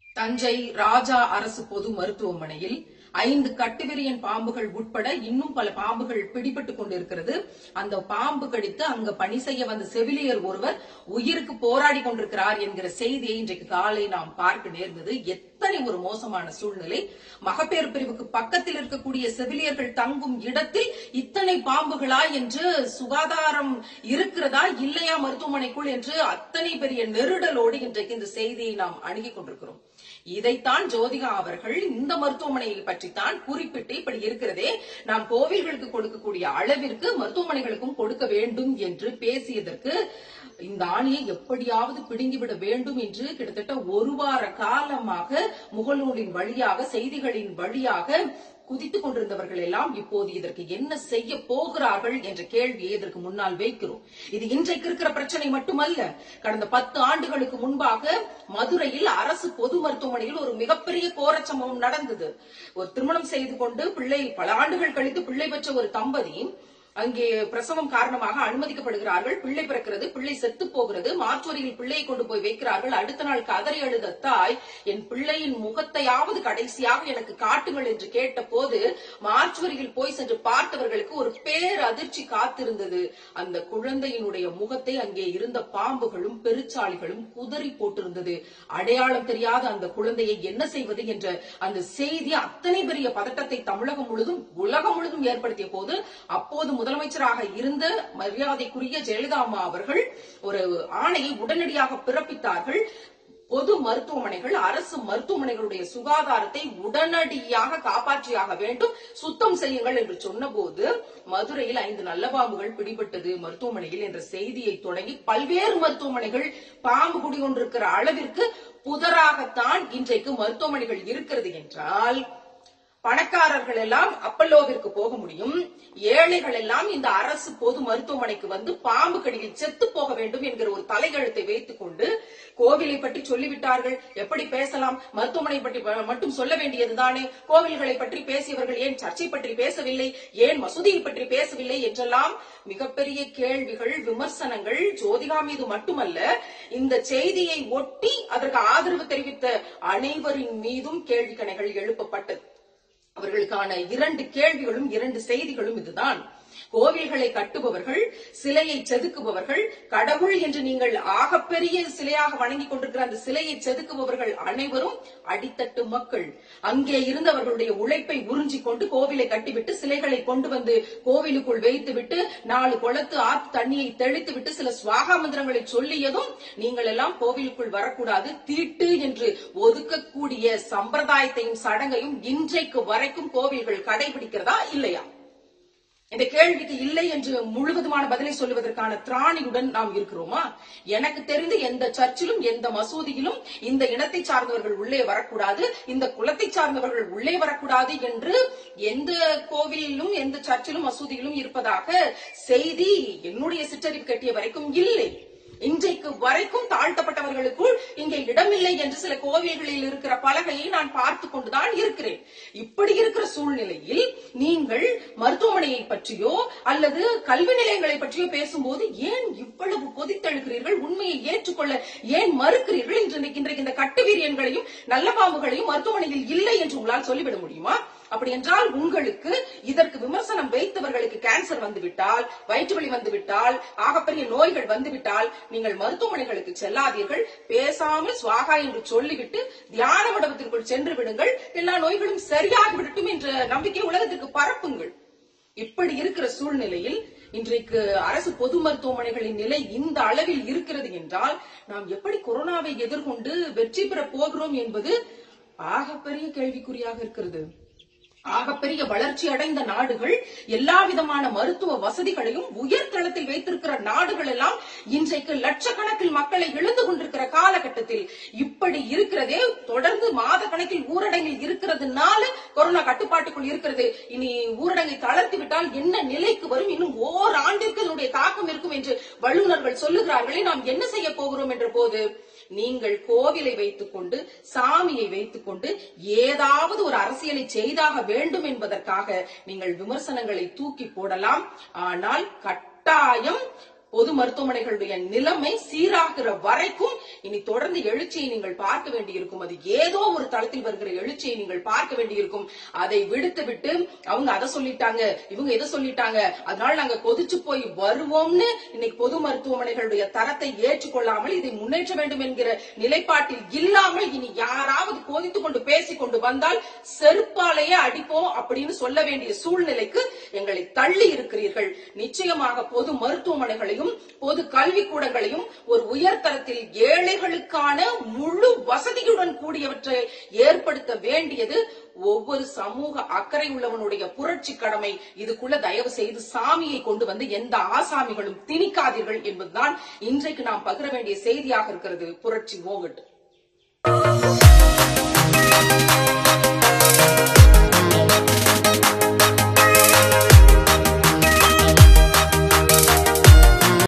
தஞ்சை ராஜா அரசு பொது மருத்துவமனையில் ஐந்து கட்டுவிரியன் பாம்புகள் உட்பட இன்னும் பல பாம்புகள் பிடிபட்டுக் கொண்டிருக்கிறது அந்த பாம்பு கடித்து அங்க பணி செய்ய வந்த செவிலியர் ஒருவர் உயிருக்கு போராடி கொண்டிருக்கிறார் என்கிற செய்தியை இன்றைக்கு காலை நாம் பார்க்க நேர்ந்தது எத்தனை ஒரு மோசமான சூழ்நிலை மகப்பேறு பிரிவுக்கு பக்கத்தில் இருக்கக்கூடிய செவிலியர்கள் தங்கும் இடத்தில் இத்தனை பாம்புகளா என்று சுகாதாரம் இருக்கிறதா இல்லையா மருத்துவமனைக்குள் என்று அத்தனை பெரிய நெருடலோடு இன்றைக்கு இந்த செய்தியை நாம் அணுகிக் கொண்டிருக்கிறோம் இதைத்தான் ஜோதிகா அவர்கள் இந்த மருத்துவமனையை பற்றித்தான் குறிப்பிட்டு இப்படி இருக்கிறதே நாம் கோவில்களுக்கு கொடுக்கக்கூடிய அளவிற்கு மருத்துவமனைகளுக்கும் கொடுக்க வேண்டும் என்று பேசியதற்கு இந்த ஆணையை எப்படியாவது பிடுங்கிவிட வேண்டும் என்று கிட்டத்தட்ட ஒரு வார காலமாக முகநூலின் வழியாக செய்திகளின் வழியாக குதித்துக் கொண்டிருந்தவர்கள் எல்லாம் இப்போது இதற்கு என்ன செய்ய போகிறார்கள் என்ற கேள்வியை இதற்கு முன்னால் வைக்கிறோம் இது இன்றைக்கு இருக்கிற பிரச்சனை மட்டுமல்ல கடந்த பத்து ஆண்டுகளுக்கு முன்பாக மதுரையில் அரசு பொது மருத்துவமனையில் ஒரு மிகப்பெரிய கோரச் சம்பவம் நடந்தது ஒரு திருமணம் செய்து கொண்டு பிள்ளை பல ஆண்டுகள் கழித்து பிள்ளை பெற்ற ஒரு தம்பதி அங்கே பிரசவம் காரணமாக அனுமதிக்கப்படுகிறார்கள் பிள்ளை பிறக்கிறது பிள்ளை செத்து போகிறது மாற்றுவரியில் பிள்ளையை கொண்டு போய் வைக்கிறார்கள் அடுத்த நாள் கதறி அழுத தாய் என் பிள்ளையின் முகத்தையாவது கடைசியாக எனக்கு காட்டுங்கள் என்று கேட்ட போது மாற்றுவரியில் போய் சென்று பார்த்தவர்களுக்கு ஒரு பேர் அதிர்ச்சி காத்திருந்தது அந்த குழந்தையினுடைய முகத்தை அங்கே இருந்த பாம்புகளும் பெருச்சாளிகளும் குதறி போட்டிருந்தது அடையாளம் தெரியாத அந்த குழந்தையை என்ன செய்வது என்ற அந்த செய்தி அத்தனை பெரிய பதட்டத்தை தமிழகம் முழுதும் உலகம் முழுதும் ஏற்படுத்திய போது அப்போது முதலமைச்சராக இருந்த மரியாதைக்குரிய ஜெயலலிதா அம்மா அவர்கள் ஒரு ஆணையை உடனடியாக பிறப்பித்தார்கள் பொது மருத்துவமனைகள் அரசு மருத்துவமனைகளுடைய சுகாதாரத்தை உடனடியாக காப்பாற்றியாக வேண்டும் சுத்தம் செய்யுங்கள் என்று சொன்னபோது மதுரையில் ஐந்து நல்ல பாம்புகள் பிடிபட்டது மருத்துவமனையில் என்ற செய்தியை தொடங்கி பல்வேறு மருத்துவமனைகள் பாம்பு குடிகொண்டிருக்கிற அளவிற்கு புதராகத்தான் இன்றைக்கு மருத்துவமனைகள் இருக்கிறது என்றால் பணக்காரர்கள் எல்லாம் அப்பல்லோவிற்கு போக முடியும் ஏழைகள் எல்லாம் இந்த அரசு பொது மருத்துவமனைக்கு வந்து பாம்பு கடியில் செத்து போக வேண்டும் என்கிற ஒரு தலையெழுத்தை வைத்துக் கொண்டு கோவிலை பற்றி சொல்லிவிட்டார்கள் எப்படி பேசலாம் மருத்துவமனை பற்றி மட்டும் சொல்ல வேண்டியதுதானே கோவில்களை பற்றி பேசியவர்கள் ஏன் சர்ச்சை பற்றி பேசவில்லை ஏன் மசூதியை பற்றி பேசவில்லை என்றெல்லாம் மிகப்பெரிய கேள்விகள் விமர்சனங்கள் ஜோதிகா மீது மட்டுமல்ல இந்த செய்தியை ஒட்டி அதற்கு ஆதரவு தெரிவித்த அனைவரின் மீதும் கேள்வி கணைகள் எழுப்பப்பட்டது அவர்களுக்கான இரண்டு கேள்விகளும் இரண்டு செய்திகளும் இதுதான் கோவில்களை கட்டுபவர்கள் சிலையை செதுக்குபவர்கள் கடவுள் என்று நீங்கள் ஆகப்பெரிய சிலையாக வணங்கிக் கொண்டிருக்கிற அந்த சிலையை செதுக்குபவர்கள் அனைவரும் அடித்தட்டு மக்கள் அங்கே இருந்தவர்களுடைய உழைப்பை உறிஞ்சிக் கொண்டு கோவிலை கட்டிவிட்டு சிலைகளை கொண்டு வந்து கோவிலுக்குள் வைத்துவிட்டு நாலு குளத்து ஆத்து தண்ணியை தெளித்துவிட்டு சில சுவாகா மந்திரங்களை சொல்லியதும் நீங்கள் எல்லாம் கோவிலுக்குள் வரக்கூடாது தீட்டு என்று ஒதுக்கக்கூடிய சம்பிரதாயத்தையும் சடங்கையும் இன்றைக்கு வரைக்கும் கோவில்கள் கடைபிடிக்கிறதா இல்லையா இந்த கேள்விக்கு இல்லை என்று முழுவதுமான பதிலை சொல்லுவதற்கான திராணியுடன் நாம் இருக்கிறோமா எனக்கு தெரிந்து எந்த சர்ச்சிலும் எந்த மசூதியிலும் இந்த இனத்தை சார்ந்தவர்கள் உள்ளே வரக்கூடாது இந்த குலத்தை சார்ந்தவர்கள் உள்ளே வரக்கூடாது என்று எந்த கோவிலிலும் எந்த சர்ச்சிலும் மசூதியிலும் இருப்பதாக செய்தி என்னுடைய சிற்றறிவு கட்டிய வரைக்கும் இல்லை இன்றைக்கு வரைக்கும் தாழ்த்தப்பட்டவர்களுக்குள் இங்கே இடமில்லை என்று சில கோவில்களில் இருக்கிற பலகையை நான் பார்த்து கொண்டுதான் இருக்கிறேன் இப்படி இருக்கிற சூழ்நிலையில் நீங்கள் மருத்துவமனையை பற்றியோ அல்லது கல்வி நிலையங்களை பற்றியோ பேசும்போது ஏன் இவ்வளவு கொதித்தெழுகிறீர்கள் உண்மையை ஏற்றுக்கொள்ள ஏன் மறுக்கிறீர்கள் இன்றைக்கு இன்றைக்கு இந்த கட்டுவீரியன்களையும் நல்ல பாம்புகளையும் மருத்துவமனையில் இல்லை என்று உங்களால் சொல்லிவிட முடியுமா அப்படி என்றால் உங்களுக்கு இதற்கு விமர்சனம் வைத்தவர்களுக்கு கேன்சர் வந்துவிட்டால் வயிற்று வலி வந்துவிட்டால் ஆகப்பெரிய நோய்கள் வந்துவிட்டால் நீங்கள் மருத்துவமனைகளுக்கு செல்லாதீர்கள் பேசாமல் சுவாகா என்று சொல்லிவிட்டு தியான மண்டபத்திற்குள் சென்று விடுங்கள் எல்லா நோய்களும் சரியாகி விடட்டும் என்ற நம்பிக்கை உலகத்திற்கு பரப்புங்கள் இப்படி இருக்கிற சூழ்நிலையில் இன்றைக்கு அரசு பொது மருத்துவமனைகளின் நிலை இந்த அளவில் இருக்கிறது என்றால் நாம் எப்படி கொரோனாவை எதிர்கொண்டு வெற்றி பெற போகிறோம் என்பது ஆகப்பெரிய கேள்விக்குறியாக இருக்கிறது ஆகப்பெரிய வளர்ச்சி அடைந்த நாடுகள் எல்லா விதமான மருத்துவ வசதிகளையும் உயர்தளத்தில் வைத்திருக்கிற நாடுகள் எல்லாம் இன்றைக்கு லட்சக்கணக்கில் மக்களை இழந்து கொண்டிருக்கிற காலகட்டத்தில் இப்படி இருக்கிறதே தொடர்ந்து மாத கணக்கில் ஊரடங்கில் இருக்கிறதுனால கொரோனா கட்டுப்பாட்டுக்குள் இருக்கிறது இனி ஊரடங்கை தளர்த்தி விட்டால் என்ன நிலைக்கு வரும் இன்னும் ஓர் ஆண்டிற்கு இதனுடைய தாக்கம் இருக்கும் என்று வல்லுநர்கள் சொல்லுகிறார்களே நாம் என்ன செய்ய போகிறோம் என்ற போது நீங்கள் கோவிலை வைத்துக் கொண்டு சாமியை வைத்துக் கொண்டு ஏதாவது ஒரு அரசியலை செய்தாக வேண்டும் என்பதற்காக நீங்கள் விமர்சனங்களை தூக்கி போடலாம் ஆனால் கட்டாயம் பொது மருத்துவமனைகளுடைய நிலைமை சீராகிற வரைக்கும் இனி தொடர்ந்து எழுச்சியை நீங்கள் பார்க்க வேண்டியிருக்கும் அது ஏதோ ஒரு தளத்தில் வருகிற எழுச்சியை நீங்கள் பார்க்க வேண்டியிருக்கும் அதை விடுத்து விட்டு அவங்க அதை சொல்லிட்டாங்க இவங்க எதை சொல்லிட்டாங்க அதனால நாங்க கொதிச்சு போய் வருவோம்னு இன்னைக்கு பொது மருத்துவமனைகளுடைய தரத்தை ஏற்றுக்கொள்ளாமல் இதை முன்னேற்ற வேண்டும் என்கிற நிலைப்பாட்டில் இல்லாமல் இனி யாராவது கொதித்து கொண்டு பேசிக் கொண்டு வந்தால் செருப்பாலேயே அடிப்போம் அப்படின்னு சொல்ல வேண்டிய சூழ்நிலைக்கு எங்களை தள்ளி இருக்கிறீர்கள் நிச்சயமாக பொது மருத்துவமனைகளையும் பொது கல்விக்கூடங்களையும் ஒரு உயர்தரத்தில் ஏழைகளுக்கான முழு வசதியுடன் கூடியவற்றை ஏற்படுத்த வேண்டியது ஒவ்வொரு சமூக அக்கறை உள்ளவனுடைய புரட்சி கடமை இதுக்குள்ள தயவு செய்து சாமியை கொண்டு வந்து எந்த ஆசாமிகளும் திணிக்காதீர்கள் என்பதுதான் இன்றைக்கு நாம் பகிர வேண்டிய செய்தியாக இருக்கிறது புரட்சி ஓகட்டு